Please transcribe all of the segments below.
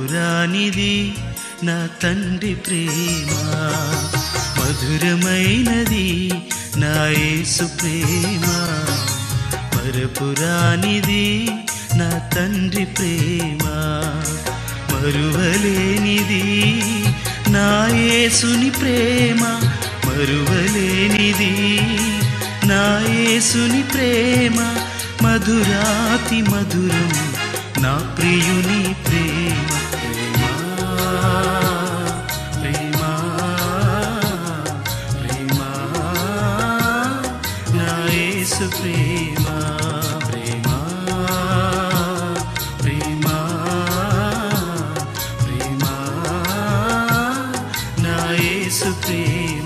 మరపురానిది నా తండ్రి ప్రేమ మధురమైనది నా యేసు ప్రేమ మరపురానిది నా తండ్రి ప్రేమ మరువలేనిది నా యేసుని ప్రేమ మరువలేనిది నా యేసుని ప్రేమ మధురాతి మధురం నా ప్రియుని ప్రేమ ప్రేమ ప్రేమ ప్రేమ నా యేసు ప్రేమ ప్రేమ ప్రేమ ప్రేమ నా యేసు ప్రేమ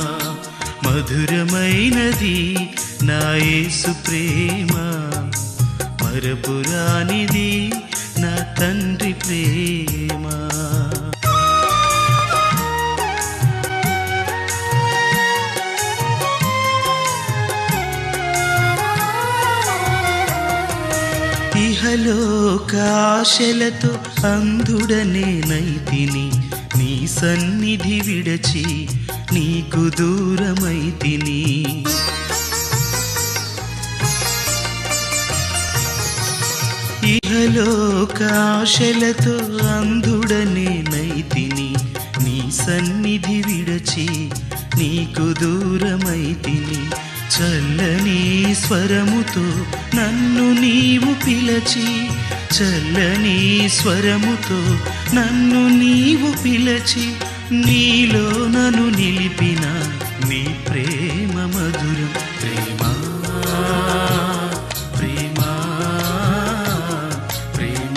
మధురమైనది నా యేసు ప్రేమ మరపురానిది నా తండ్రి ప్రేమ ఇహలోకాశలతో అంధుడనే నైతిని నీ సన్నిధి విడచి నీకు దూరమైతిని ఇహలోకాశలతో అంధుడనే నైతిని నీ సన్నిధి విడచి నీకు దూరమైతిని చల్లని స్వరముతో నన్ను నీవు పిలచి చల్లని స్వరముతో నన్ను నీవు పిలచి నీలో నన్ను నిలిపిన నీ ప్రేమ మధురం ప్రేమ ప్రేమ ప్రేమ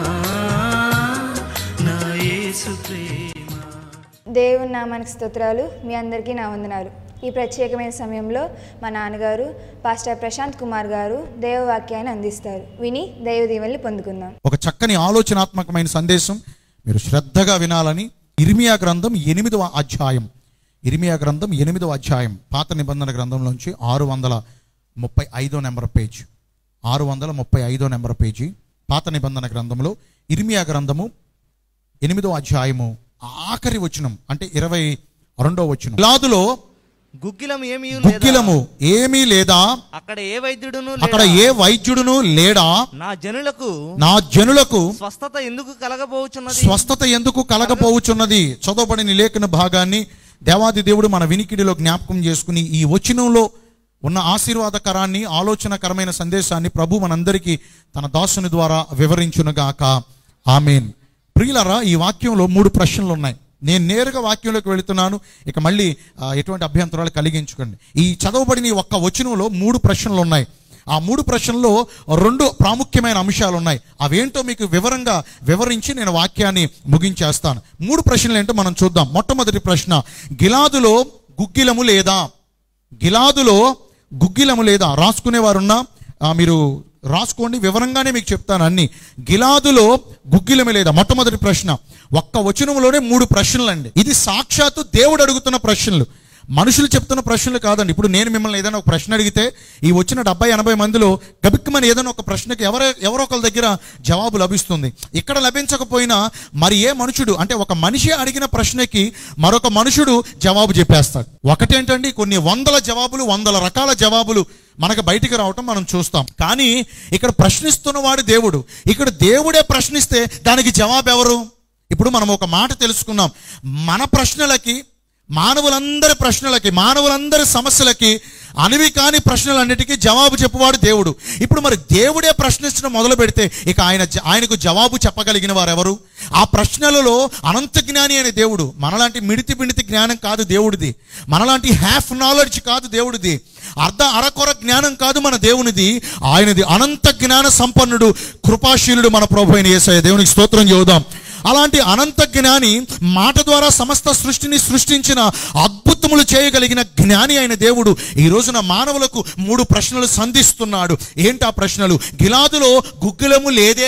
నా యేసు ప్రేమ దేవుని నామానికి స్తోత్రాలు మీ అందరికీ నా వందనాలు ఈ ప్రత్యేకమైన సమయంలో మా నాన్నగారు పాస్టర్ ప్రశాంత్ కుమార్ గారు దేవవాక్యాన్ని అందిస్తారు విని దైవ దీవెనలు పొందుకుందాం ఒక చక్కని ఆలోచనాత్మకమైన సందేశం మీరు శ్రద్ధగా వినాలని ఇర్మియా గ్రంథం ఎనిమిదవ అధ్యాయం ఇర్మియా గ్రంథం ఎనిమిదవ అధ్యాయం పాత నిబంధన గ్రంథంలోంచి ఆరు వందల ముప్పై ఐదో నెంబర్ పేజ్ ఆరు వందల ముప్పై ఐదో నెంబర్ పేజీ పాత నిబంధన గ్రంథంలో ఇర్మియా గ్రంథము ఎనిమిదో అధ్యాయము ఆఖరి వచనం అంటే ఇరవై రెండో వచనం లాదులో గుగ్గిలం ఏమీ గుగ్గిలము ఏమీ లేదా అక్కడ ఏ వైద్యుడును అక్కడ లేడా? ఏ వైద్యుడును లేడా నా జనులకు నా జనులకు స్వస్థత ఎందుకు కలగబోచున్నది స్వస్థత ఎందుకు కలగపోవచ్చున్నది చదవబడిన లేఖన భాగాన్ని దేవాది దేవుడు మన వినికిడిలో జ్ఞాపకం చేసుకుని ఈ వచనంలో ఉన్న ఆశీర్వాదకరాన్ని ఆలోచనకరమైన సందేశాన్ని ప్రభు మనందరికీ తన దాసుని ద్వారా వివరించునుగాక ఆమెన్ ప్రియులరా ఈ వాక్యంలో మూడు ప్రశ్నలు ఉన్నాయి నేను నేరుగా వాక్యంలోకి వెళుతున్నాను ఇక మళ్ళీ ఆ, ఎటువంటి అభ్యంతరాలు కలిగించుకోండి ఈ చదవబడిన ఈ ఒక్క వచనంలో మూడు ప్రశ్నలు ఉన్నాయి ఆ మూడు ప్రశ్నల్లో రెండు ప్రాముఖ్యమైన అంశాలు ఉన్నాయి అవేంటో మీకు వివరంగా వివరించి నేను వాక్యాన్ని ముగించేస్తాను మూడు ప్రశ్నలు ఏంటో మనం చూద్దాం మొట్టమొదటి ప్రశ్న గిలాదులో గుగ్గిలము లేదా గిలాదులో గుగ్గిలము లేదా రాసుకునేవారున్నా ఆ, మీరు రాసుకోండి వివరంగానే మీకు చెప్తాను అన్ని గిలాదులో గుగ్గిలము లేదా మొట్టమొదటి ప్రశ్న ఒక్క వచనంలోనే మూడు ప్రశ్నలు అండి ఇది సాక్షాత్తు దేవుడు అడుగుతున్న ప్రశ్నలు మనుషులు చెప్తున్న ప్రశ్నలు కాదండి ఇప్పుడు నేను మిమ్మల్ని ఏదైనా ఒక ప్రశ్న అడిగితే ఈ వచ్చిన డెబ్బై ఎనభై మందిలో గబిక్కుమని ఏదైనా ఒక ప్రశ్నకి ఎవరో ఎవరో ఒకరి దగ్గర జవాబు లభిస్తుంది ఇక్కడ లభించకపోయినా మరి ఏ మనుషుడు అంటే ఒక మనిషి అడిగిన ప్రశ్నకి మరొక మనుషుడు జవాబు చెప్పేస్తాడు ఒకటేంటండి కొన్ని వందల జవాబులు వందల రకాల జవాబులు మనకు బయటికి రావటం మనం చూస్తాం కానీ ఇక్కడ ప్రశ్నిస్తున్నవాడు దేవుడు ఇక్కడ దేవుడే ప్రశ్నిస్తే దానికి జవాబు ఎవరు ఇప్పుడు మనం ఒక మాట తెలుసుకున్నాం మన ప్రశ్నలకి మానవులందరి ప్రశ్నలకి మానవులందరి సమస్యలకి అనివి కాని ప్రశ్నలన్నిటికీ జవాబు చెప్పువాడు దేవుడు ఇప్పుడు మరి దేవుడే ప్రశ్నించడం మొదలు పెడితే ఇక ఆయన జ- ఆయనకు జవాబు చెప్పగలిగిన వారు ఎవరు ఆ ప్రశ్నలలో అనంత జ్ఞాని అనే దేవుడు మనలాంటి మిడితి పిడితి జ్ఞానం కాదు దేవుడిది మనలాంటి హ్యాఫ్ నాలెడ్జ్ కాదు దేవుడిది అర్ధ అరకొర జ్ఞానం కాదు మన దేవునిది ఆయనది అనంత జ్ఞాన సంపన్నుడు కృపాశీలుడు మన ప్రభు అయిన యేసయ్య దేవునికి స్తోత్రం చెబుదాం అలాంటి అనంత జ్ఞాని మాట ద్వారా సమస్త సృష్టిని సృష్టించిన అద్భుతములు చేయగలిగిన జ్ఞాని అయిన దేవుడు ఈ రోజున మానవులకు మూడు ప్రశ్నలు సంధిస్తున్నాడు ఏంటి ఆ ప్రశ్నలు గిలాదులో గుగ్గిలము లేదే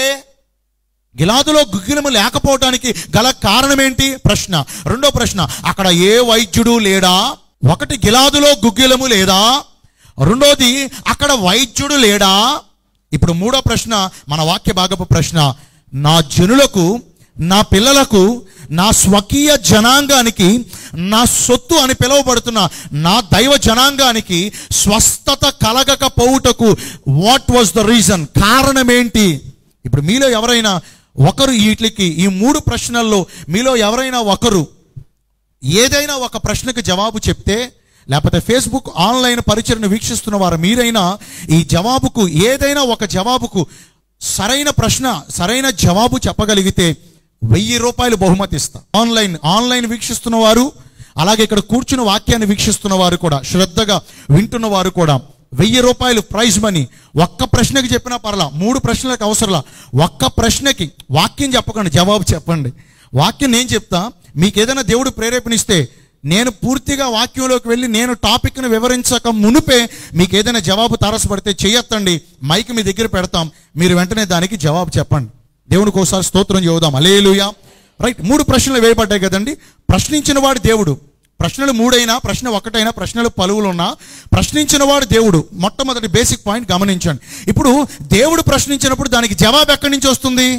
గిలాదులో గుగ్గిలము లేకపోవటానికి గల కారణం ఏంటి ప్రశ్న రెండో ప్రశ్న అక్కడ ఏ వైద్యుడు లేడా ఒకటి గిలాదులో గుగ్గిలము లేదా రెండోది అక్కడ వైద్యుడు లేడా ఇప్పుడు మూడో ప్రశ్న మన వాక్య భాగపు ప్రశ్న నా జనులకు నా పిల్లలకు నా స్వకీయ జనాంగానికి నా సొత్తు అని పిలువబడుతున్న నా దైవ జనాంగానికి స్వస్థత కలగకపోవుటకు వాట్ వాజ్ ద రీజన్ కారణం ఏంటి ఇప్పుడు మీలో ఎవరైనా ఒకరు వీటికి ఈ మూడు ప్రశ్నల్లో మీలో ఎవరైనా ఒకరు ఏదైనా ఒక ప్రశ్నకు జవాబు చెప్తే లేకపోతే ఫేస్బుక్ ఆన్లైన్ పరిచయను వీక్షిస్తున్న వారు మీరైనా ఈ జవాబుకు ఏదైనా ఒక జవాబుకు సరైన ప్రశ్న సరైన జవాబు చెప్పగలిగితే వెయ్యి రూపాయలు బహుమతి ఇస్తా ఆన్లైన్ ఆన్లైన్ వీక్షిస్తున్న వారు అలాగే ఇక్కడ కూర్చుని వాక్యాన్ని వీక్షిస్తున్న వారు కూడా శ్రద్ధగా వింటున్న వారు కూడా వెయ్యి రూపాయలు ప్రైజ్ మనీ ఒక్క ప్రశ్నకి చెప్పినా పర్లా మూడు ప్రశ్నలకు అవసరంలా ఒక్క ప్రశ్నకి వాక్యం చెప్పకండి జవాబు చెప్పండి వాక్యం నేను చెప్తా మీకు ఏదైనా దేవుడు ప్రేరేపణిస్తే నేను పూర్తిగా వాక్యంలోకి వెళ్ళి నేను టాపిక్ను వివరించక మునుపే మీకు ఏదైనా జవాబు తారసపడితే చేయొత్తండి మైక్ మీ దగ్గర పెడతాం మీరు వెంటనే దానికి జవాబు చెప్పండి దేవునికి ఒకసారి స్తోత్రం చెబుదాం అలేలుయా రైట్ మూడు ప్రశ్నలు వేయబడ్డాయి కదండి ప్రశ్నించిన వాడు దేవుడు ప్రశ్నలు మూడైనా ప్రశ్న ఒకటైనా ప్రశ్నలు పలువులు ఉన్నా ప్రశ్నించిన వాడు దేవుడు మొట్టమొదటి బేసిక్ పాయింట్ గమనించండి ఇప్పుడు దేవుడు ప్రశ్నించినప్పుడు దానికి జవాబు ఎక్కడి నుంచి వస్తుంది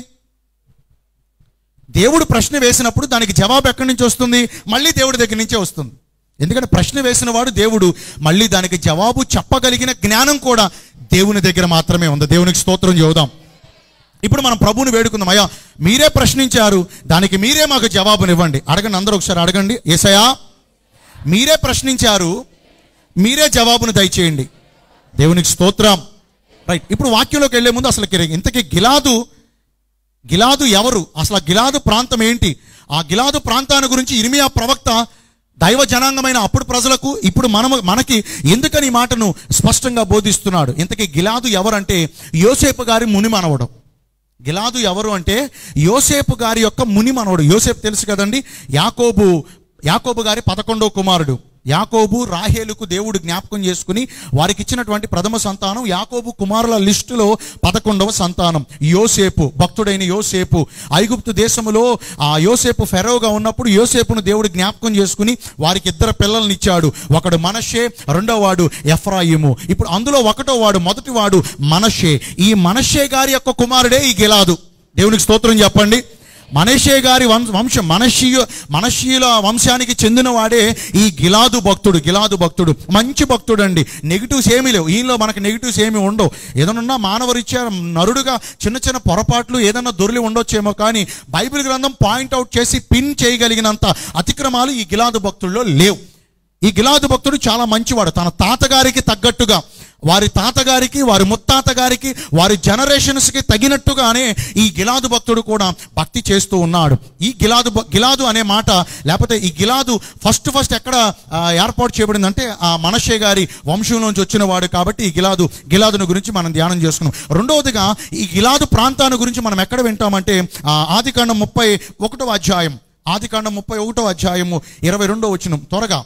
దేవుడు ప్రశ్న వేసినప్పుడు దానికి జవాబు ఎక్కడి నుంచి వస్తుంది మళ్ళీ దేవుడి దగ్గర నుంచే వస్తుంది ఎందుకంటే ప్రశ్న వేసిన వాడు దేవుడు మళ్ళీ దానికి జవాబు చెప్పగలిగిన జ్ఞానం కూడా దేవుని దగ్గర మాత్రమే ఉంది దేవునికి స్తోత్రం చెబుదాం ఇప్పుడు మనం ప్రభువుని వేడుకుందాం అయ్యా మీరే ప్రశ్నించారు దానికి మీరే మాకు జవాబునివ్వండి అడగండి అందరూ ఒకసారి అడగండి ఏసయా మీరే ప్రశ్నించారు మీరే జవాబును దయచేయండి దేవునికి స్తోత్రం రైట్ ఇప్పుడు వాక్యంలోకి వెళ్లే ముందు అసలు గిరి- ఇంతకీ గిలాదు గిలాదు ఎవరు అసలు ఆ గిలాదు ప్రాంతం ఏంటి ఆ గిలాదు ప్రాంతాన్ని గురించి ఇర్మియా ప్రవక్త దైవ జనాంగమైన అప్పుడు ప్రజలకు ఇప్పుడు మనము మనకి ఎందుకని ఈ మాటను స్పష్టంగా బోధిస్తున్నాడు ఇంతకీ గిలాదు ఎవరంటే యోసేపు గారి ముని మనవడం గిలాదు ఎవరు అంటే యోసేపు గారి యొక్క ముని మనవడు యోసేపు తెలుసు కదండి యాకోబు యాకోబు గారి పదకొండో కుమారుడు యాకోబు రాహేలుకు దేవుడు జ్ఞాపకం చేసుకుని వారికి ఇచ్చినటువంటి ప్రథమ సంతానం యాకోబు కుమారుల లిస్టులో పదకొండవ సంతానం యోసేపు భక్తుడైన యోసేపు ఐగుప్తు దేశములో ఆ యోసేపు ఫెరోగా ఉన్నప్పుడు యోసేపును దేవుడు జ్ఞాపకం చేసుకుని వారికి ఇద్దరు పిల్లల్ని ఇచ్చాడు ఒకడు మనషే రెండో వాడు ఎఫ్రాయిము ఇప్పుడు అందులో ఒకటో వాడు మొదటి వాడు మనషే ఈ మనషే గారి యొక్క కుమారుడే ఈ గిలాదు దేవునికి స్తోత్రం చెప్పండి మనషే గారి వంశ వంశం మనషీయ మనషీయుల వంశానికి చెందిన వాడే ఈ గిలాదు భక్తుడు గిలాదు భక్తుడు మంచి భక్తుడు అండి నెగిటివ్స్ ఏమీ లేవు ఈయనలో మనకి నెగిటివ్స్ ఏమీ ఉండవు ఏదన్నా మానవరీత్యా నరుడుగా చిన్న చిన్న పొరపాట్లు ఏదన్నా దొరికి ఉండొచ్చేమో కానీ బైబిల్ గ్రంథం పాయింట్అవుట్ చేసి పిన్ చేయగలిగినంత అతిక్రమాలు ఈ గిలాదు భక్తుల్లో లేవు ఈ గిలాదు భక్తుడు చాలా మంచివాడు తన తాతగారికి తగ్గట్టుగా వారి తాతగారికి వారి ముత్తాతగారికి వారి జనరేషన్స్కి తగినట్టుగానే ఈ గిలాదు భక్తుడు కూడా భక్తి చేస్తూ ఉన్నాడు ఈ గిలాదు భ- గిలాదు అనే మాట లేకపోతే ఈ గిలాదు ఫస్ట్ ఫస్ట్ ఎక్కడ ఆ, ఏర్పాటు చేయబడిందంటే ఆ మనషే గారి వంశం నుంచి వచ్చిన వాడు కాబట్టి ఈ గిలాదు గిలాదుని గురించి మనం ధ్యానం చేసుకున్నాం రెండవదిగా ఈ గిలాదు ప్రాంతాన్ని గురించి మనం ఎక్కడ వింటామంటే ఆ, ఆదికాండం ముప్పై ఒకటో అధ్యాయం ఆదికాండం ముప్పై ఒకటో అధ్యాయము ఇరవై రెండో వచ్చిన త్వరగా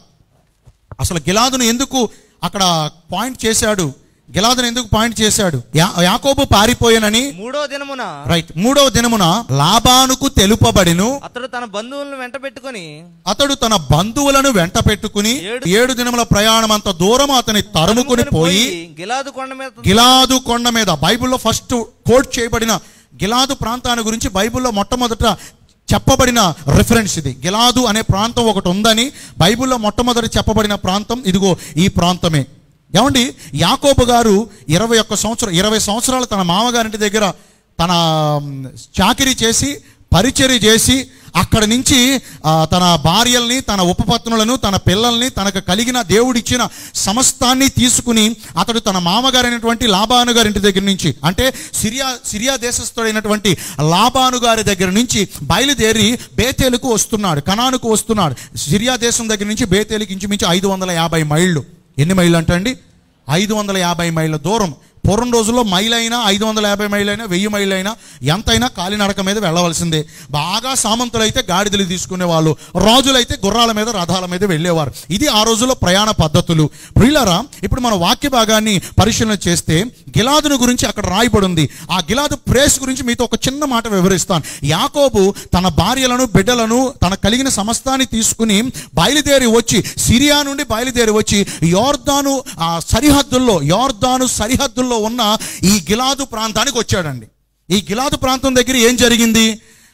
అసలు గిలాదును ఎందుకు అక్కడ పాయింట్ చేశాడు గిలాదును ఎందుకు పాయింట్ చేశాడు యా- యాకోబు పారిపోయానని మూడో దినమున రైట్ మూడవ దినమున లాబానుకు తెలుపబడిను అతడు తన బంధువులను వెంట పెట్టుకొని అతడు తన బంధువులను వెంట పెట్టుకుని ఏడు- ఏడు దినముల ప్రయాణం అంత దూరం అతని తరుముకుని పోయి గిలాదు కొండ మీద గిలాదు కొండ మీద బైబిల్లో ఫస్ట్ కోట్ చేయబడిన గిలాదు ప్రాంతాన్ని గురించి బైబిల్లో మొట్టమొదట చెప్పబడిన రిఫరెన్స్ ఇది గిలాదు అనే ప్రాంతం ఒకటి ఉందని బైబిల్లో మొట్టమొదటి చెప్పబడిన ప్రాంతం ఇదిగో ఈ ప్రాంతమే ఏమండి యాకోబు గారు ఇరవై ఒక్క సంవత్సరం ఇరవై సంవత్సరాలు తన మామగారింటి దగ్గర తన మ్, చాకిరీ చేసి పరిచర్య చేసి అక్కడి నుంచి ఆ, తన భార్యల్ని తన ఉపపత్నులను తన పిల్లల్ని తనకు కలిగిన దేవుడిచ్చిన సమస్తాన్ని తీసుకుని అతడు తన మామగారైనటువంటి లాబాను గారి ఇంటి దగ్గర నుంచి అంటే సిరియా సిరియా దేశస్థుడైనటువంటి లాబాను గారి దగ్గర నుంచి బయలుదేరి బేతేలుకు వస్తున్నాడు కనానుకు వస్తున్నాడు సిరియా దేశం దగ్గర నుంచి బేతేలుకి ఇంచుమించు ఐదు వందల యాభై మైళ్ళు ఎన్ని మైళ్ళు అంటండి ఐదు వందల యాభై మైళ్ళ దూరం పూర్వం రోజుల్లో మైల్ అయినా ఐదు వందల యాభై మైల్ అయినా వెయ్యి మైళ్ళు అయినా ఎంతైనా కాలినడక మీద వెళ్ళవలసిందే బాగా సామంతులైతే గాడిదలు తీసుకునే వాళ్ళు రాజులైతే గుర్రాల మీద రథాల మీద వెళ్ళేవారు ఇది ఆ రోజుల్లో ప్రయాణ పద్ధతులు ప్రియులరా ఇప్పుడు మన వాక్య భాగాన్ని పరిశీలన చేస్తే గిలాదును గురించి అక్కడ రాయబడి ఉంది ఆ గిలాదు ప్రేస్ గురించి మీతో ఒక చిన్న మాట వివరిస్తాను యాకోబు తన భార్యలను బిడ్డలను తన కలిగిన సమస్తాన్ని తీసుకుని బయలుదేరి వచ్చి సిరియా నుండి బయలుదేరి వచ్చి యోర్దాను ఆ సరిహద్దుల్లో యోర్దాను సరిహద్దుల్లో ఉన్న ఈ గిలాదు ప్రాంతానికి వచ్చాడండి ఈ గిలాదు ప్రాంతం దగ్గర ఏం జరిగింది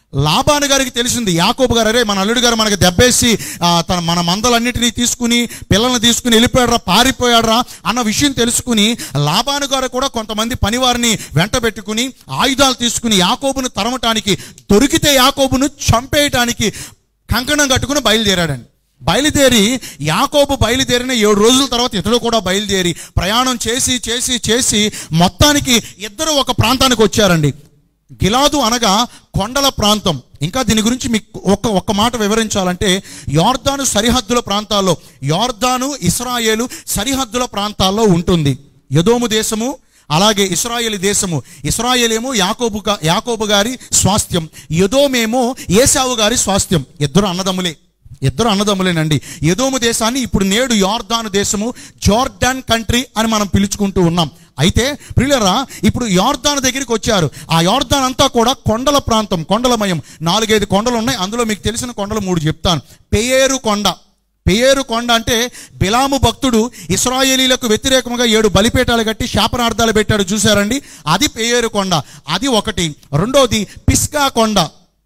లాబాను గారికి తెలిసింది యాకోబు గారు అరే మన అల్లుడు గారు మనకి దెబ్బేసి ఆ, తన మన మందలన్నిటినీ తీసుకుని పిల్లల్ని తీసుకుని వెళ్ళిపోయాడరా పారిపోయాడరా అన్న విషయం తెలుసుకుని లాబాను గారు కూడా కొంతమంది పనివారిని వెంట పెట్టుకుని ఆయుధాలు తీసుకుని యాకోబును తరమటానికి దొరికితే యాకోబును చంపేయటానికి కంకణం కట్టుకుని బయలుదేరాడండి బయలుదేరి యాకోబు బయలుదేరిన ఏడు రోజుల తర్వాత ఇతడు కూడా బయలుదేరి ప్రయాణం చేసి చేసి చేసి మొత్తానికి ఇద్దరు ఒక ప్రాంతానికి వచ్చారండి గిలాదు అనగా కొండల ప్రాంతం ఇంకా దీని గురించి మీకు ఒక్క ఒక్క మాట వివరించాలంటే యార్దాను సరిహద్దుల ప్రాంతాల్లో యార్దాను ఇస్రాయేలు సరిహద్దుల ప్రాంతాల్లో ఉంటుంది యదోము దేశము అలాగే ఇస్రాయేల్ దేశము ఇస్రాయేలేమో యాకోబు గా- యాకోబు గారి స్వాస్థ్యం యదోమేమో ఏసావు గారి స్వాస్థ్యం ఇద్దరు అన్నదమ్ములే ఇద్దరు అన్నదమ్ములేనండి యదోము దేశాన్ని ఇప్పుడు నేడు యార్దాను దేశము జార్డాన్ కంట్రీ అని మనం పిలుచుకుంటూ ఉన్నాం అయితే ప్రియులరా ఇప్పుడు యార్దాన్ దగ్గరికి వచ్చారు ఆ యార్దాన్ అంతా కూడా కొండల ప్రాంతం కొండలమయం నాలుగైదు కొండలు ఉన్నాయి అందులో మీకు తెలిసిన కొండలు మూడు చెప్తాను పేయేరు కొండ పేయేరు కొండ అంటే బిలాము భక్తుడు ఇస్రాయేలీలకు వ్యతిరేకంగా ఏడు బలిపేటాలు కట్టి శాపనార్థాలు పెట్టాడు చూసారండి అది పేయేరు కొండ అది ఒకటి రెండోది పిస్కా కొండ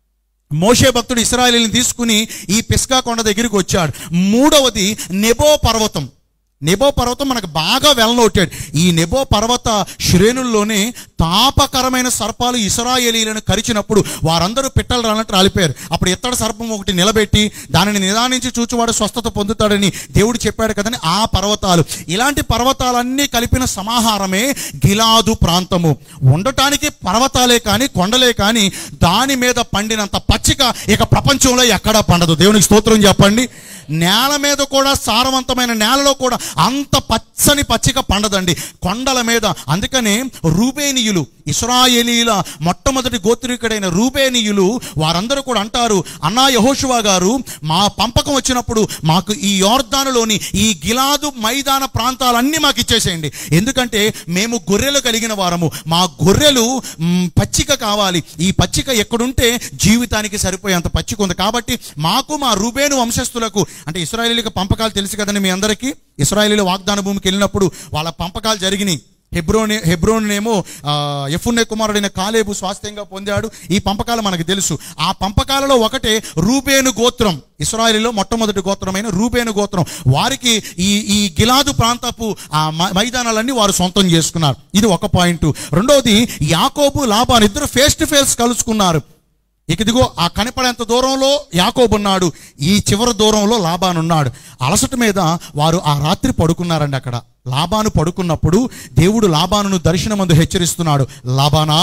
మోషే భక్తుడు ఇస్రాయేలీని తీసుకుని ఈ పిస్కా కొండ దగ్గరికి వచ్చాడు మూడవది నెబో పర్వతం నెబో పర్వతం మనకు బాగా వెళ్ళనొట్టాడు ఈ నెబో పర్వత శ్రేణుల్లోనే తాపకరమైన సర్పాలు ఇస్రాయేలీలను కరిచినప్పుడు వారందరూ పిట్టలు రానట్టు రాలిపోయారు అప్పుడు ఎత్తడ సర్పం ఒకటి నిలబెట్టి దానిని నిదానించి చూచువాడు స్వస్థత పొందుతాడని దేవుడు చెప్పాడు కదని ఆ పర్వతాలు ఇలాంటి పర్వతాలన్నీ కలిపిన సమాహారమే గిలాదు ప్రాంతము ఉండటానికి పర్వతాలే కానీ కొండలే కానీ దాని మీద పండినంత పచ్చిక ఇక ప్రపంచంలో ఎక్కడా పండదు దేవునికి స్తోత్రం చెప్పండి నేల మీద కూడా సారవంతమైన నేలలో కూడా అంత పచ్చని పచ్చిక పండదండి కొండల మీద అందుకనే రూబేనీయులు ఇస్రాయేలీల మొట్టమొదటి గోత్రికుడైన రూబేనీయులు వారందరూ కూడా అంటారు అన్నా యహోషువా గారు మా పంపకం వచ్చినప్పుడు మాకు ఈ యోర్దానులోని ఈ గిలాదు మైదాన ప్రాంతాలన్నీ మాకు ఇచ్చేసేయండి ఎందుకంటే మేము గొర్రెలు కలిగిన వారము మా గొర్రెలు మ్, పచ్చిక కావాలి ఈ పచ్చిక ఎక్కడుంటే జీవితానికి సరిపోయేంత పచ్చిక ఉంది కాబట్టి మాకు మా రూబేను వంశస్థులకు అంటే ఇస్రాయేలీలకు పంపకాలు తెలుసు కదండి మీ అందరికీ ఇస్రాయేలీల వాగ్దాన భూమికి వెళ్ళినప్పుడు వాళ్ళ పంపకాలు జరిగినాయి హెబ్రోని హెబ్రోనేమో ఎఫున్నే కుమారుడైన కాలేబు స్వాస్థ్యంగా పొందాడు ఈ పంపకాలు మనకు తెలుసు ఆ పంపకాలలో ఒకటే రూబేను గోత్రం ఇస్రాయేలీలో మొట్టమొదటి గోత్రమైన రూబేను గోత్రం వారికి ఈ ఈ గిలాదు ప్రాంతపు ఆ మ- మైదానాలన్నీ వారు సొంతం చేసుకున్నారు ఇది ఒక పాయింట్ రెండోది యాకోబు లాభాన్ ఇద్దరు ఫేస్ టు ఫేస్ కలుసుకున్నారు ఇక ఇదిగో ఆ కనపడేంత దూరంలో యాకోబు ఉన్నాడు ఈ చివరి దూరంలో లాబాను ఉన్నాడు అలసట మీద వారు ఆ రాత్రి పడుకున్నారండి అక్కడ లాబాను పడుకున్నప్పుడు దేవుడు లాబానును దర్శనమందు హెచ్చరిస్తున్నాడు లాబానా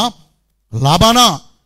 లాబానా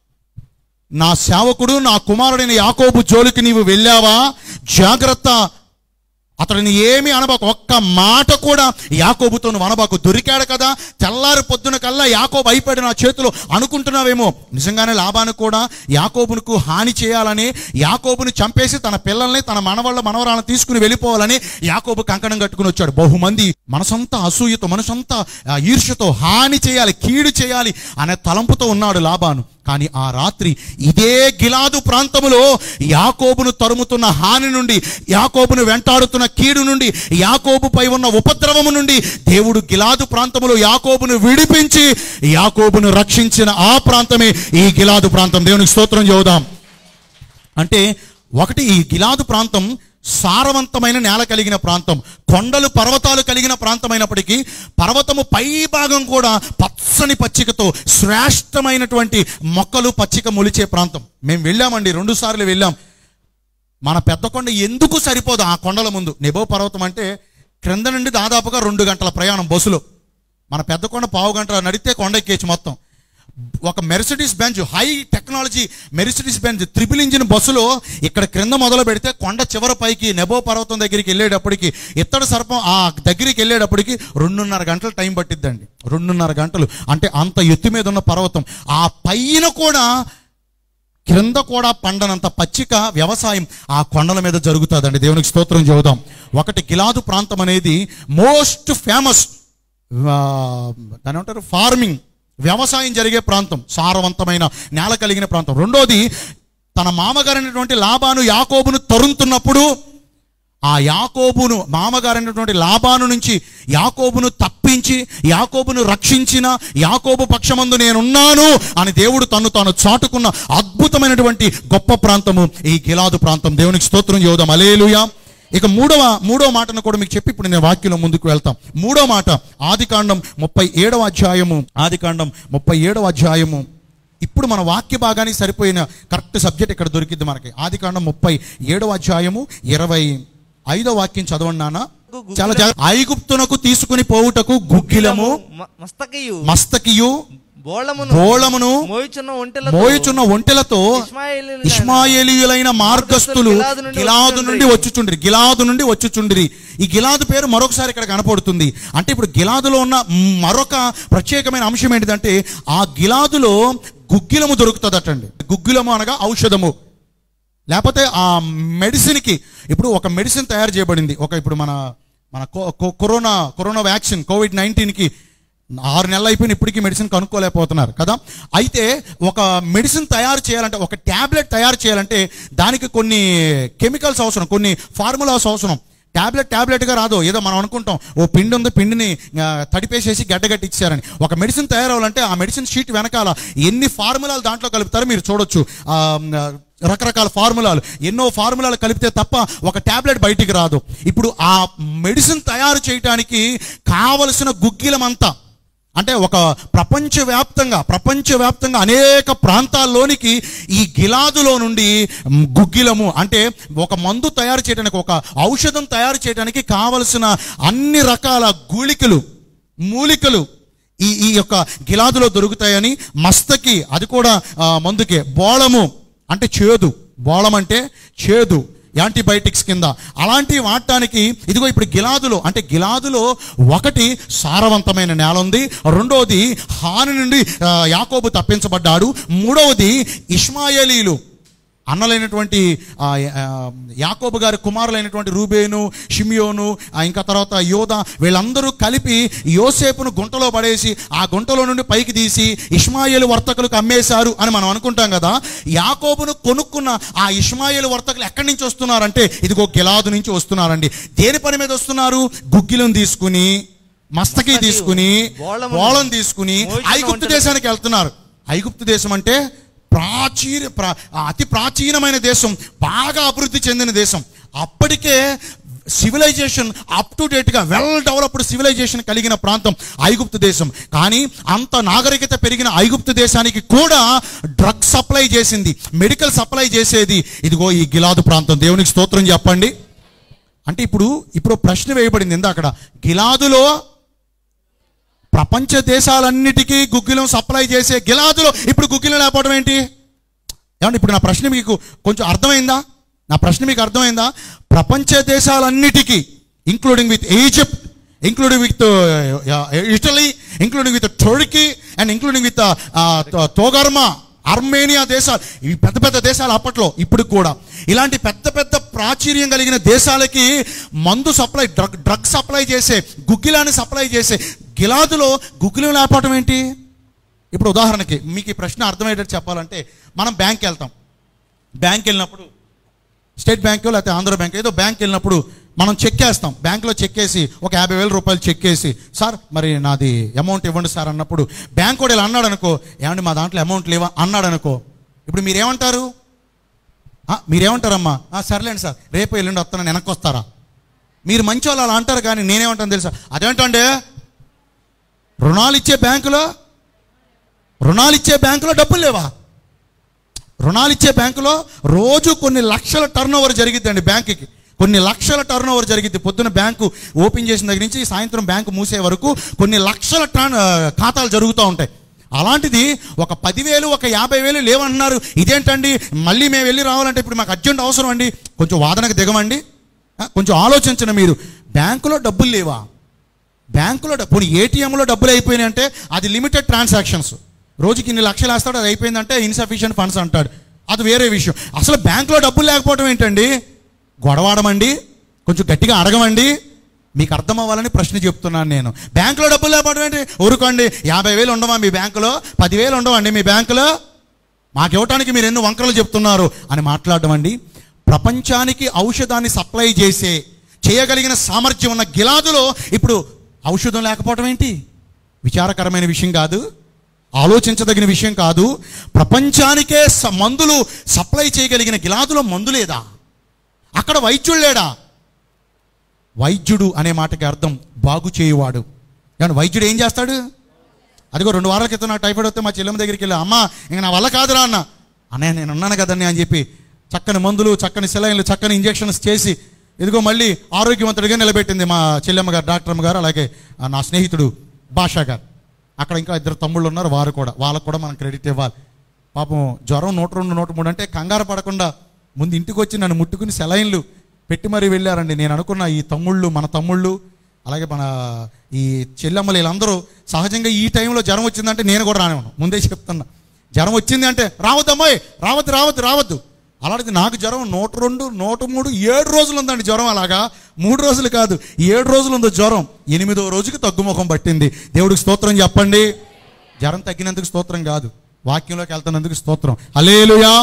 నా సేవకుడు నా కుమారుడైన యాకోబు జోలికి నీవు వెళ్ళావా జాగ్రత్త అతడిని ఏమి అనబాకు ఒక్క మాట కూడా యాకోబుతో నువ్వు అనబాకు దొరికాడు కదా తెల్లారి పొద్దున కల్లా యాకోబు అయిపోయాడు నా చేతిలో అనుకుంటున్నావేమో నిజంగానే లాభాన్ని కూడా యాకోబునకు హాని చేయాలని యాకోబుని చంపేసి తన పిల్లల్ని తన మనవాళ్ళ మనవరాలను తీసుకుని వెళ్ళిపోవాలని యాకోబు కంకణం కట్టుకుని వచ్చాడు బహుమంది మనసంతా అసూయతో మనసంతా ఆ, ఈర్ష్యతో హాని చేయాలి కీడు చేయాలి అనే తలంపుతో ఉన్నాడు లాభాను కానీ ఆ రాత్రి ఇదే గిలాదు ప్రాంతములో యాకోబును తరుముతున్న హాని నుండి యాకోబును వెంటాడుతున్న కీడు నుండి యాకోబుపై ఉన్న ఉపద్రవము నుండి దేవుడు గిలాదు ప్రాంతములో యాకోబును విడిపించి యాకోబును రక్షించిన ఆ ప్రాంతమే ఈ గిలాదు ప్రాంతం దేవునికి స్తోత్రం చెబుదాం అంటే ఒకటి ఈ గిలాదు ప్రాంతం సారవంతమైన నేల కలిగిన ప్రాంతం కొండలు పర్వతాలు కలిగిన ప్రాంతమైనప్పటికీ పర్వతము పై భాగం కూడా పచ్చని పచ్చికతో శ్రేష్టమైనటువంటి మొక్కలు పచ్చిక మొలిచే ప్రాంతం మేము వెళ్ళామండి రెండు సార్లు వెళ్ళాం మన పెద్ద కొండ ఎందుకు సరిపోదు ఆ కొండల ముందు నెబో పర్వతం అంటే క్రింద నుండి దాదాపుగా రెండు గంటల ప్రయాణం బస్సులో మన పెద్ద కొండ పావు గంట నడితే కొండ ఎక్కేచ్చు మొత్తం ఒక Mercedes Benz high technology Mercedes Benz triple engine బస్సులో ఇక్కడ క్రింద మొదలు పెడితే కొండ చివరి పైకి నెబో పర్వతం దగ్గరికి వెళ్ళేటప్పటికి ఇత్తడి సర్పం ఆ దగ్గరికి వెళ్ళేటప్పటికి రెండున్నర గంటలు టైం పట్టిద్దండి రెండున్నర గంటలు అంటే అంత ఎత్తు మీద ఉన్న పర్వతం ఆ పైన కూడా క్రింద కూడా పండనంత పచ్చిక వ్యవసాయం ఆ కొండల మీద జరుగుతుందండి దేవునికి స్తోత్రం చెబుదాం ఒకటి గిలాదు ప్రాంతం అనేది మోస్ట్ ఫేమస్ దాని ఏమంటారు ఫార్మింగ్ వ్యవసాయం జరిగే ప్రాంతం సారవంతమైన నేల కలిగిన ప్రాంతం రెండోది తన మామగారైనటువంటి లాభాను యాకోబును తరుముతున్నప్పుడు ఆ యాకోబును మామగారైనటువంటి లాభాను నుంచి యాకోబును తప్పించి యాకోబును రక్షించిన యాకోబు పక్షమందు నేనున్నాను అని దేవుడు తను తాను చాటుకున్న అద్భుతమైనటువంటి గొప్ప ప్రాంతము ఈ గిలాదు ప్రాంతం దేవునికి స్తోత్రం యోదం అలేలుయా ఇక మూడవ మూడవ మాటను కూడా మీకు చెప్పి ఇప్పుడు నేను వాక్యంలో ముందుకు వెళ్తాం మూడవ మాట ఆదికాండం ముప్పై ఏడవ అధ్యాయము ఆదికాండం ముప్పై ఏడవ అధ్యాయము ఇప్పుడు మన వాక్య భాగానికి సరిపోయిన కరెక్ట్ సబ్జెక్ట్ ఇక్కడ దొరికింది మనకి ఆదికాండం ముప్పై ఏడవ అధ్యాయము ఇరవై ఐదో వాక్యం చదవండి నాన్న చాలా జాగ్రత్త ఐగుప్తునకు తీసుకుని పోవుటకు గుగ్గిలము మ- మస్తకియు మస్తకియు బోళమును బోళమును మోయుచున్న ఒంటెల మోయుచున్న ఒంటెలతో ఇష్మాయేలీయులైన ఇష్మాయేలీయులైన మార్గస్థులు గిలాదు నుండి గిలాదు నుండి వచ్చుచుండిరి. వచ్చుచుండ్రి గిలాదు నుండి వచ్చుచుండ్రి ఈ గిలాదు పేరు మరొకసారి ఇక్కడ కనపడుతుంది అంటే ఇప్పుడు గిలాదులో ఉన్న మరొక ప్రత్యేకమైన అంశం ఏంటిదంటే ఆ గిలాదులో గుగ్గిలము దొరుకుతుందటండి గుగ్గిలము అనగా ఔషధము లేకపోతే ఆ మెడిసిన్కి ఇప్పుడు ఒక మెడిసిన్ తయారు చేయబడింది ఒక ఇప్పుడు మన మన కో- కో- కరోనా కరోనా వ్యాక్సిన్ కోవిడ్ నైన్టీన్కి ఆరు నెలలు అయిపోయిన ఇప్పటికీ మెడిసిన్ కనుక్కోలేకపోతున్నారు కదా అయితే ఒక మెడిసిన్ తయారు చేయాలంటే ఒక ట్యాబ్లెట్ తయారు చేయాలంటే దానికి కొన్ని కెమికల్స్ అవసరం కొన్ని ఫార్ములాస్ అవసరం ట్యాబ్లెట్ ట్యాబ్లెట్గా రాదు ఏదో మనం అనుకుంటాం ఓ పిండి ఉంది పిండిని ఆ, తడిపేసేసి గడ్డగట్టి ఇచ్చారని ఒక మెడిసిన్ తయారవ్వాలంటే ఆ మెడిసిన్ షీట్ వెనకాల ఎన్ని ఫార్ములాలు దాంట్లో కలుపుతారో మీరు చూడొచ్చు ఆ, ఆ, రకరకాల ఫార్ములాలు ఎన్నో ఫార్ములాలు కలిపితే తప్ప ఒక ట్యాబ్లెట్ బయటికి రాదు ఇప్పుడు ఆ మెడిసిన్ తయారు చేయడానికి కావలసిన గుగ్గిలమంతా అంటే ఒక ప్రపంచవ్యాప్తంగా ప్రపంచవ్యాప్తంగా అనేక ప్రాంతాల్లోనికి ఈ గిలాదులో నుండి మ్, గుగ్గిలము అంటే ఒక మందు తయారు చేయడానికి ఒక ఔషధం తయారు చేయడానికి కావలసిన అన్ని రకాల గూళికలు మూలికలు ఈ ఈ యొక్క గిలాదులో దొరుకుతాయని మస్తకి అది కూడా ఆ, మందుకే బోళము అంటే చేదు బోళం అంటే చేదు యాంటీబయాటిక్స్ కింద అలాంటివి వాడటానికి ఇదిగో ఇప్పుడు గిలాదులో అంటే గిలాదులో ఒకటి సారవంతమైన నేల ఉంది రెండవది హాని నుండి ఆ, యాకోబు తప్పించబడ్డాడు మూడవది ఇష్మాయేలీలు అన్నలైనటువంటి ఆ, ఆ, యాకోబు గారి కుమారులైనటువంటి రూబేను షిమియోను ఆ, ఇంకా తర్వాత యోధ వీళ్ళందరూ కలిపి యోసేపును గుంటలో పడేసి ఆ గుంటలో నుండి పైకి తీసి ఇష్మాయేలు వర్తకులకు అమ్మేశారు అని మనం అనుకుంటాం కదా యాకోబును కొనుక్కున్న ఆ ఇష్మాయేలు వర్తకులు ఎక్కడి నుంచి వస్తున్నారంటే ఇదిగో గిలాదు నుంచి వస్తున్నారండి దేని పని మీద వస్తున్నారు గుగ్గిలను తీసుకుని మస్తకి తీసుకుని బోళమును, బోళం తీసుకుని మోయిచున్న ఐగుప్తు ఒంటెలు. దేశానికి వెళ్తున్నారు ఐగుప్తు దేశం అంటే ప్రాచీన ప్రా- అతి ప్రాచీనమైన దేశం బాగా అభివృద్ధి చెందిన దేశం అప్పటికే సివిలైజేషన్ అప్ టు డేట్గా వెల్ డెవలప్డ్ సివిలైజేషన్ కలిగిన ప్రాంతం ఐగుప్తు దేశం కానీ అంత నాగరికత పెరిగిన ఐగుప్తు దేశానికి కూడా డ్రగ్ సప్లై చేసింది మెడికల్ సప్లై చేసేది ఇదిగో ఈ గిలాదు ప్రాంతం దేవునికి స్తోత్రం చెప్పండి అంటే ఇప్పుడు ఇప్పుడు ప్రశ్న వేయబడింది ఇందా అక్కడ గిలాదులో ప్రపంచ దేశాలన్నిటికీ గుగ్గిలం సప్లై చేసే గిలాదులో ఇప్పుడు గుగ్గిలం లేకపోవడం ఏంటి ఏమంటే ఇప్పుడు నా ప్రశ్న మీకు కొంచెం అర్థమైందా నా ప్రశ్న మీకు అర్థమైందా ప్రపంచ దేశాలన్నిటికీ including with Egypt including with Italy including with Turkey and including with Togarmah Armenia దేశాలు ఇవి పెద్ద పెద్ద దేశాలు అప్పట్లో ఇప్పుడు కూడా ఇలాంటి పెద్ద పెద్ద ప్రాచుర్యం కలిగిన దేశాలకి మందు సప్లై డ్రగ్ డ్రగ్ సప్లై చేసే గుగ్గిలాన్ని సప్లై చేసే గిలాదులో గుగ్గిలం లేకపోవడం ఏంటి ఇప్పుడు ఉదాహరణకి మీకు ఈ ప్రశ్న అర్థమయ్యేటట్టు చెప్పాలంటే మనం బ్యాంక్ వెళ్తాం బ్యాంక్ వెళ్ళినప్పుడు స్టేట్ బ్యాంక్ లేకపోతే ఆంధ్ర బ్యాంక్ ఏదో బ్యాంక్ వెళ్ళినప్పుడు మనం చెక్ వేస్తాం బ్యాంకులో చెక్ వేసి ఒక యాభై వేల రూపాయలు చెక్ వేసి సార్ మరి నాది అమౌంట్ ఇవ్వండి సార్ అన్నప్పుడు బ్యాంక్ కూడా ఇలా అన్నాడు అనుకో ఏమండి మా దాంట్లో అమౌంట్ లేవా అన్నాడు అనుకో ఇప్పుడు మీరేమంటారు ఆ, మీరేమంటారమ్మా "ఆ, సర్లేండి సార్ రేపు ఎల్లుండి వస్తాను వెనక్కి వస్తారా మీరు మంచి వాళ్ళు అలా అంటారు కానీ నేనేమంటాను తెలుసా అదేంటండి రుణాలు ఇచ్చే బ్యాంకులో రుణాలు ఇచ్చే బ్యాంకులో డబ్బులు లేవా రుణాలు ఇచ్చే బ్యాంకులో రోజు కొన్ని లక్షల టర్న్ ఓవర్ జరిగిద్దండి బ్యాంకుకి కొన్ని లక్షల టర్న్ ఓవర్ జరిగిద్ది పొద్దున బ్యాంకు ఓపెన్ చేసిన దగ్గర నుంచి సాయంత్రం బ్యాంకు మూసే వరకు కొన్ని లక్షల టర్న్ ఆ, ఖాతాలు జరుగుతూ ఉంటాయి అలాంటిది ఒక పదివేలు ఒక యాభై వేలు లేవంటున్నారు ఇదేంటండి మళ్ళీ మేము వెళ్ళి రావాలంటే ఇప్పుడు మాకు అర్జెంట్ అవసరం అండి కొంచెం వాదనకు దిగమండి ఆ, కొంచెం ఆలోచించండి మీరు బ్యాంకులో డబ్బులు లేవా బ్యాంకులో డబ్బు పోనీ ఏటీఎంలో డబ్బులు అయిపోయినాయి అంటే అది లిమిటెడ్ ట్రాన్సాక్షన్స్ రోజుకి ఇన్ని లక్షలు వేస్తాడు అది అయిపోయిందంటే ఇన్సఫిషియెంట్ ఫండ్స్ అంటాడు అది వేరే విషయం అసలు బ్యాంకులో డబ్బులు లేకపోవడం ఏంటండి గొడవాడమండి కొంచెం గట్టిగా అడగమండి మీకు అర్థం అవ్వాలని ప్రశ్న చెప్తున్నాను నేను బ్యాంకులో డబ్బులు లేకపోవడం ఏంటి ఊరుకోండి యాభై వేలు ఉండవా మీ బ్యాంకులో పదివేలు ఉండవండి మీ బ్యాంకులో మాకు ఇవ్వటానికి మీరు ఎన్ని వంకరలు చెప్తున్నారు అని మాట్లాడడం అండి ప్రపంచానికి ఔషధాన్ని సప్లై చేసే చేయగలిగిన సామర్థ్యం ఉన్న గిలాదులో ఇప్పుడు ఔషధం లేకపోవడం ఏంటి విచారకరమైన విషయం కాదు ఆలోచించదగిన విషయం కాదు ప్రపంచానికే స- మందులు సప్లై చేయగలిగిన గిలాదులో మందు లేదా అక్కడ వైద్యుడు లేడా వైద్యుడు అనే మాటకి అర్థం బాగు చేయువాడు ఏమన్నా వైద్యుడు ఏం చేస్తాడు అదిగో రెండు వారాల క్రితం నాకు టైఫాయిడ్ వస్తే మా చెల్లెమ్మ దగ్గరికి వెళ్ళి అమ్మ ఇంక నా వల్ల కాదురా అన్న అన్నయ్య నేను ఉన్నాను కదండి అని చెప్పి చక్కని మందులు చక్కని సెలైన్లు చక్కని ఇంజెక్షన్స్ చేసి ఇదిగో మళ్ళీ ఆరోగ్యవంతుడిగా నిలబెట్టింది మా చెల్లెమ్మ గారు డాక్టర్ అమ్మ గారు అలాగే ఆ, నా స్నేహితుడు భాషా గారు అక్కడ ఇంకా ఇద్దరు తమ్ముళ్ళు ఉన్నారు వారు కూడా వాళ్ళకు కూడా మనం క్రెడిట్ ఇవ్వాలి పాపం జ్వరం నూట రెండు నూట మూడు అంటే కంగారు పడకుండా ముందు ఇంటికి వచ్చి నన్ను ముట్టుకుని సెలైన్లు పెట్టి మరీ వెళ్ళారండి నేను అనుకున్న ఈ తమ్ముళ్ళు మన తమ్ముళ్ళు అలాగే మన ఈ చెల్లెమ్మలు వీళ్ళందరూ సహజంగా ఈ టైంలో జ్వరం వచ్చిందంటే నేను కూడా రానివ్వను ముందే చెప్తున్నా జ్వరం వచ్చింది అంటే రావద్దమ్మాయి రావద్దు రావద్దు రావద్దు అలాంటిది నాకు జ్వరం నూట రెండు నూట మూడు ఏడు రోజులు ఉందండి జ్వరం అలాగా మూడు రోజులు కాదు ఏడు రోజులు ఉందో జ్వరం ఎనిమిదో రోజుకి తగ్గుముఖం పట్టింది దేవుడికి స్తోత్రం చెప్పండి జ్వరం తగ్గినందుకు స్తోత్రం కాదు వాక్యంలోకి వెళ్తున్నందుకు స్తోత్రం అలేలుయా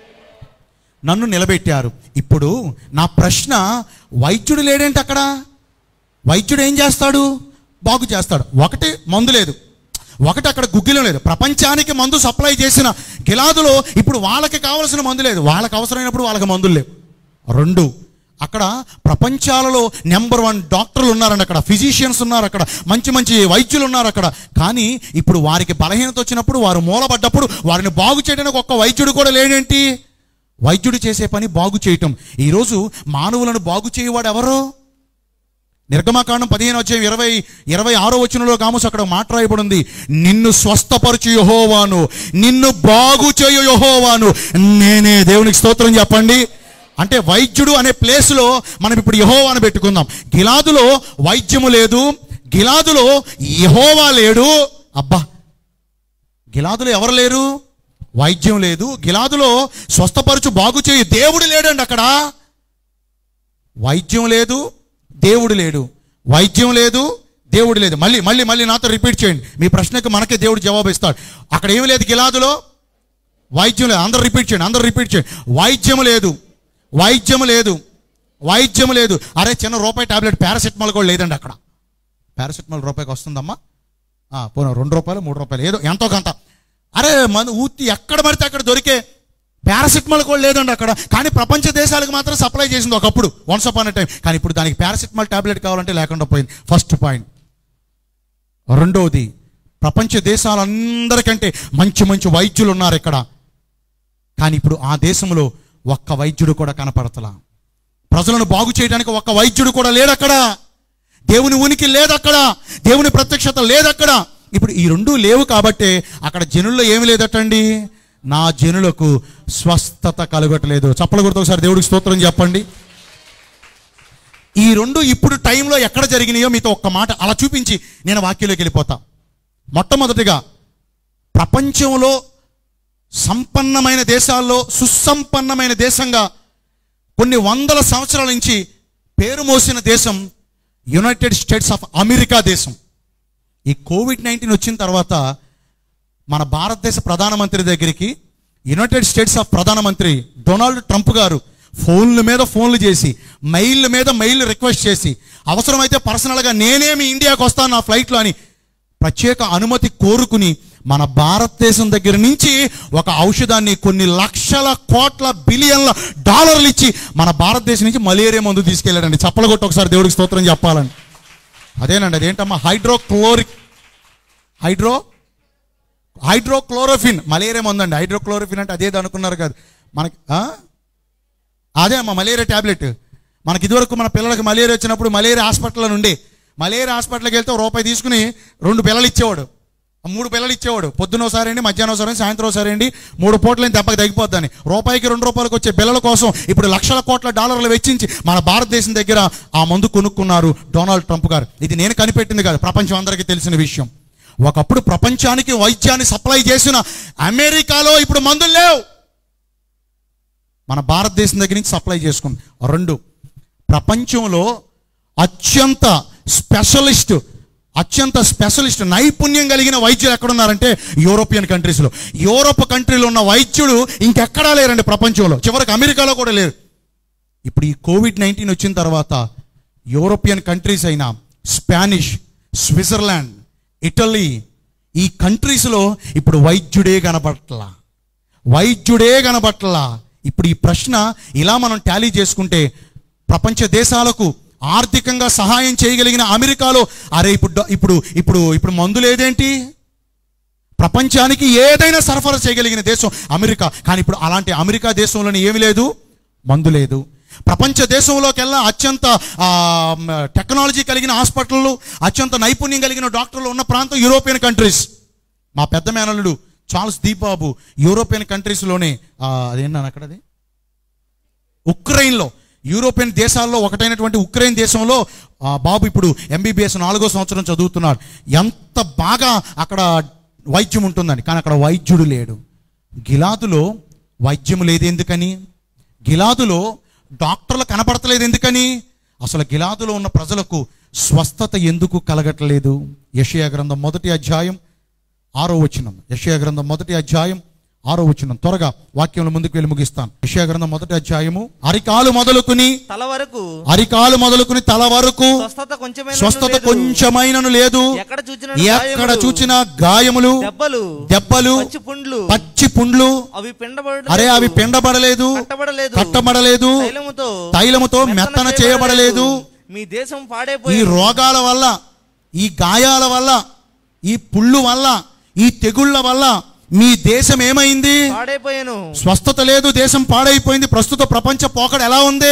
నన్ను నిలబెట్టారు ఇప్పుడు నా ప్రశ్న వైద్యుడు లేడేంటి అక్కడ వైద్యుడు ఏం చేస్తాడు బాగు చేస్తాడు ఒకటి మందు లేదు ఒకటి అక్కడ గుగ్గిలం లేదు ప్రపంచానికి మందు సప్లై చేసిన గిలాదులో ఇప్పుడు వాళ్ళకి కావలసిన మందు లేదు వాళ్ళకి అవసరమైనప్పుడు వాళ్ళకి మందులు లేవు రెండు అక్కడ ప్రపంచాలలో నెంబర్ వన్ డాక్టర్లు ఉన్నారండి అక్కడ ఫిజిషియన్స్ ఉన్నారు అక్కడ మంచి మంచి వైద్యులు ఉన్నారు అక్కడ కానీ ఇప్పుడు వారికి బలహీనత వచ్చినప్పుడు వారు మూలపడ్డప్పుడు వారిని బాగు చేయడానికి ఒక్క వైద్యుడు కూడా లేడేంటి వైద్యుడు చేసే పని బాగు చేయటం ఈరోజు మానవులను బాగు చేయవాడు ఎవరు నిర్గమాకాండం పదిహేను వచ్చే ఇరవై ఇరవై ఆరో వచనంలో కామస్ అక్కడ మాట రాయబడి ఉంది నిన్ను స్వస్థపరచు యహోవాను నిన్ను బాగు చేయు యహోవాను నేనే దేవునికి స్తోత్రం చెప్పండి అంటే వైద్యుడు అనే ప్లేస్లో మనం ఇప్పుడు యహోవాను పెట్టుకుందాం గిలాదులో వైద్యము లేదు గిలాదులో యహోవా లేడు అబ్బా గిలాదులో ఎవరు లేరు వైద్యం లేదు గిలాదులో స్వస్థపరచు బాగు చేయు దేవుడు లేడండి అక్కడ వైద్యం లేదు దేవుడు లేడు వైద్యం లేదు దేవుడు లేదు మళ్ళీ మళ్ళీ మళ్ళీ నాతో రిపీట్ చేయండి మీ ప్రశ్నకు మనకే దేవుడు జవాబు ఇస్తాడు అక్కడ ఏమి లేదు గిలాదులో వైద్యం లేదు అందరు రిపీట్ చేయండి అందరు రిపీట్ చేయండి వైద్యం లేదు వైద్యం లేదు వైద్యం లేదు అరే చిన్న రూపాయి టాబ్లెట్ పారాసెటమాల్ కూడా లేదండి అక్కడ పారాసెటమాల్ రూపాయికి వస్తుందమ్మా ఆ, పోనీ రెండు రూపాయలు మూడు రూపాయలు ఏదో ఎంతో కొంత అరే మన ఊతి ఎక్కడ పడితే అక్కడ దొరికే పారాసిటమాల్ కూడా లేదండి అక్కడ కానీ ప్రపంచ దేశాలకు మాత్రం సప్లై చేసింది ఒకప్పుడు వన్స్ అపాన్ టైం కానీ ఇప్పుడు దానికి పారాసిటమాల్ టాబ్లెట్ కావాలంటే లేకుండా పోయింది ఫస్ట్ పాయింట్ రెండవది ప్రపంచ దేశాలందరికంటే మంచి మంచి వైద్యులు ఉన్నారు ఇక్కడ కానీ ఇప్పుడు ఆ దేశంలో ఒక్క వైద్యుడు కూడా కనపడతలా ప్రజలను బాగు చేయడానికి ఒక్క వైద్యుడు కూడా లేడక్కడ దేవుని ఉనికి లేదక్కడ దేవుని ప్రత్యక్షత లేదక్కడ ఇప్పుడు ఈ రెండు లేవు కాబట్టే అక్కడ జనుల్లో ఏమి లేదటండి నా జనులకు స్వస్థత కలగట్లేదు చప్పల గుర్తు ఒకసారి దేవుడికి స్తోత్రం చెప్పండి ఈ రెండు ఇప్పుడు టైంలో ఎక్కడ జరిగినాయో మీతో ఒక్క మాట అలా చూపించి నేను వాక్యంలోకి వెళ్ళిపోతా మొట్టమొదటిగా ప్రపంచంలో సంపన్నమైన దేశాల్లో సుసంపన్నమైన దేశంగా కొన్ని వందల సంవత్సరాల నుంచి పేరు మోసిన దేశం యునైటెడ్ స్టేట్స్ ఆఫ్ అమెరికా దేశం ఈ కోవిడ్ నైన్టీన్ వచ్చిన తర్వాత మన భారతదేశ ప్రధానమంత్రి దగ్గరికి యునైటెడ్ స్టేట్స్ ఆఫ్ ప్రధానమంత్రి డొనాల్డ్ ట్రంప్ గారు ఫోన్ల మీద ఫోన్లు చేసి మెయిల్ మీద మెయిల్ రిక్వెస్ట్ చేసి అవసరమైతే పర్సనల్గా నేనే మీ ఇండియాకి వస్తాను నా ఫ్లైట్లో అని ప్రత్యేక అనుమతి కోరుకుని మన భారతదేశం దగ్గర నుంచి ఒక ఔషధాన్ని కొన్ని లక్షల కోట్ల బిలియన్ల డాలర్లు ఇచ్చి మన భారతదేశం నుంచి మలేరియా మందు తీసుకెళ్ళాడండి చప్పలగొట్టి ఒకసారి దేవుడికి స్తోత్రం చెప్పాలని అదేనండి అదేంటమ్మా హైడ్రోక్లోరిక్ హైడ్రో హైడ్రోక్లోరోఫిన్ మలేరియా మందండి హైడ్రోక్లోరోఫిన్ అంటే అదేది అనుకున్నారు కాదు మనకి ఆ? అదే అమ్మా మలేరియా ట్యాబ్లెట్ మనకి ఇదివరకు మన పిల్లలకి మలేరియా వచ్చినప్పుడు మలేరియా హాస్పిటల్లో నుండి మలేరియా హాస్పిటల్కి వెళ్తే ఓ రూపాయి తీసుకుని రెండు పిల్లలు ఇచ్చేవాడు ఆ మూడు పిల్లలు ఇచ్చేవాడు పొద్దున ఒకసారి అండి మధ్యాహ్నం ఒకసారి అండి, సాయంత్రం ఒకసారి అండి మూడు పూటలని దెబ్బకి తగ్గిపోద్దని రూపాయికి రెండు రూపాయలకు వచ్చే పిల్లల కోసం ఇప్పుడు లక్షల కోట్ల డాలర్లు వెచ్చించి మన భారతదేశం దగ్గర ఆ మందు కొనుక్కున్నారు డొనాల్డ్ ట్రంప్ గారు ఇది నేను కనిపెట్టింది కాదు ప్రపంచం అందరికీ తెలిసిన విషయం ఒకప్పుడు ప్రపంచానికి వైద్యాన్ని సప్లై చేసిన అమెరికాలో ఇప్పుడు మందులు లేవు మన భారతదేశం దగ్గర నుంచి సప్లై చేసుకుంది రెండు ప్రపంచంలో అత్యంత స్పెషలిస్ట్ అత్యంత స్పెషలిస్ట్ నైపుణ్యం కలిగిన వైద్యులు ఎక్కడున్నారంటే యూరోపియన్ కంట్రీస్లో యూరోప్ కంట్రీలో ఉన్న వైద్యుడు ఇంకెక్కడా లేరండి ప్రపంచంలో చివరికి అమెరికాలో కూడా లేరు ఇప్పుడు ఈ కోవిడ్ నైన్టీన్ వచ్చిన తర్వాత యూరోపియన్ కంట్రీస్ అయినా స్పానిష్ స్విట్జర్లాండ్ ఇటలీ ఈ కంట్రీస్లో ఇప్పుడు వైద్యుడే కనబట్లా వైద్యుడే కనబట్లా ఇప్పుడు ఈ ప్రశ్న ఇలా మనం టాలీ చేసుకుంటే ప్రపంచ దేశాలకు ఆర్థికంగా సహాయం చేయగలిగిన అమెరికాలో అరే ఇప్పుడు డ- ఇప్పుడు ఇప్పుడు ఇప్పుడు మందు లేదేంటి ప్రపంచానికి ఏదైనా సరఫరా చేయగలిగిన దేశం అమెరికా కానీ ఇప్పుడు అలాంటి అమెరికా దేశంలోని ఏమీ లేదు మందు లేదు ప్రపంచ దేశంలోకెల్లా అత్యంత ఆ, మ, టెక్నాలజీ కలిగిన హాస్పిటళ్ళు అత్యంత నైపుణ్యం కలిగిన డాక్టర్లు ఉన్న ప్రాంతం యూరోపియన్ కంట్రీస్ మా పెద్ద మేనల్లుడు చార్ల్స్ దీబాబు యూరోపియన్ కంట్రీస్లోనే ఆ, అదేంటని అక్కడది ఉక్రెయిన్లో యూరోపియన్ దేశాల్లో ఒకటైనటువంటి ఉక్రెయిన్ దేశంలో ఆ, బాబు ఇప్పుడు ఎంబీబీఎస్ నాలుగో సంవత్సరం చదువుతున్నాడు ఎంత బాగా అక్కడ వైద్యం ఉంటుందని కానీ అక్కడ వైద్యుడు లేడు గిలాదులో వైద్యం లేదు ఎందుకని గిలాదులో డాక్టర్లు కనపడతలేదు ఎందుకని అసలు గిలాదులో ఉన్న ప్రజలకు స్వస్థత ఎందుకు కలగట్లేదు యషయా గ్రంథం మొదటి అధ్యాయం ఆరో వచనం యషయా గ్రంథం మొదటి అధ్యాయం ఆరో వచనం త్వరగా వాక్యంలో ముందుకు వెళ్ళి ముగిస్తాను యషయా గ్రంథం మొదటి అధ్యాయము అరికాలు మొదలుకుని తల వరకు అరికాలు మొదలుకుని తల వరకు స్వస్థత కొంచెమే స్వస్థత కొంచెమైనను లేదు ఎక్కడ చూచిన ఎక్కడ చూచిన గాయములు దెబ్బలు దెబ్బలు పచ్చి పుండ్లు పచ్చి పుండ్లు అవి పిండబడ అరే అవి పిండబడలేదు కట్టబడలేదు కట్టబడలేదు తైలముతో తైలముతో మెత్తన చేయబడలేదు మీ దేశం ఈ పాడైపోయి రోగాల వల్ల ఈ గాయాల వల్ల ఈ పుళ్ళు వల్ల ఈ తెగుళ్ళ వల్ల మీ దేశం ఏమైంది పాడైపోయాను స్వస్థత లేదు దేశం పాడైపోయింది ప్రస్తుత ప్రపంచ పోకడ ఎలా ఉంది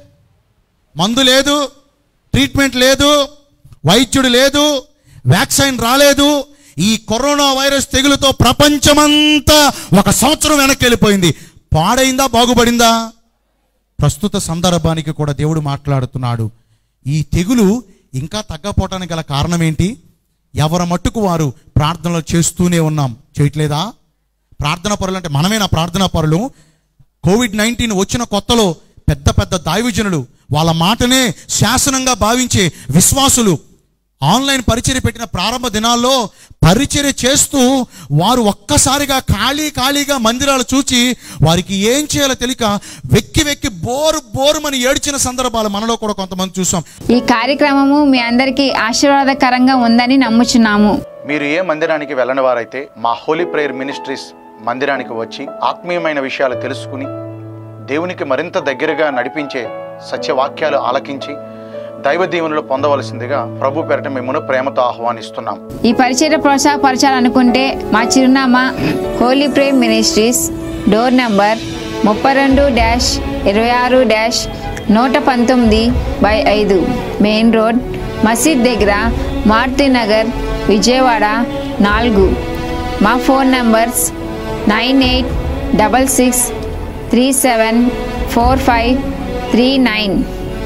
మందు లేదు ట్రీట్మెంట్ లేదు వైద్యుడు లేదు వ్యాక్సిన్ రాలేదు ఈ కరోనా వైరస్ తెగులుతో ప్రపంచమంతా ఒక సంవత్సరం వెనక్కి వెళ్ళిపోయింది పాడైందా బాగుపడిందా ప్రస్తుత సందర్భానికి కూడా దేవుడు మాట్లాడుతున్నాడు ఈ తెగులు ఇంకా తగ్గపోవటానికి గల కారణం ఏంటి ఎవరి మట్టుకు వారు ప్రార్థనలు చేస్తూనే ఉన్నాం చేయట్లేదా ప్రార్థన పరులు అంటే మనమేనా ప్రార్థనా పరులు కోవిడ్ నైన్టీన్ వచ్చిన కొత్తలో పెద్ద పెద్ద దైవజనులు వాళ్ళ మాటనే శాసనంగా భావించే విశ్వాసులు ఆన్లైన్ పరిచర్య పెట్టిన ప్రారంభ దినాల్లో పరిచర్య చేస్తూ వారు ఒక్కసారిగా ఖాళీ ఖాళీగా మందిరాలు చూచి వారికి ఏం చేయాలో తెలియక వెక్కి వెక్కి బోరు బోరుమని ఏడ్చిన సందర్భాలు మనలో కూడా కొంతమంది చూసాం ఈ కార్యక్రమము మీ అందరికీ ఆశీర్వాదకరంగా ఉందని నమ్ముచున్నాము మీరు ఏ మందిరానికి వెళ్ళని వారైతే మా హోలీ ప్రేయర్ మినిస్ట్రీస్ మందిరానికి వచ్చి ఆత్మీయమైన విషయాలు తెలుసుకుని దేవునికి మరింత దగ్గరగా నడిపించే సత్యవాక్యాలు ఆలకించి దైవ దీవెనలు పొందవలసిందిగా ప్రభు పేరట మిమ్మల్ని ప్రేమతో ఆహ్వానిస్తున్నాం ఈ పరిచయ ప్రోత్సాహపరచాలనుకుంటే మా చిరునామా holy Prem ministries door number ముప్పై రెండు డ్యాష్ ఇరవై ఆరు డ్యాష్ నూట పంతొమ్మిది బై ఐదు మెయిన్ రోడ్ మసీద్ దగ్గర మారుతి నగర్ విజయవాడ నాలుగు మా phone numbers nine eight double six three seven four five three nine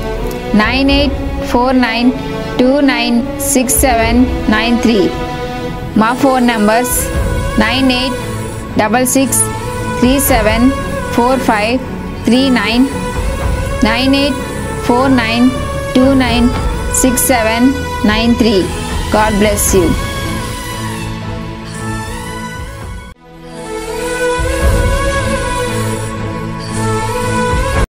nine eight four nine two nine six seven nine three మా phone numbers nine eight double six three seven four five three nine nine eight four nine two nine six seven nine three God bless you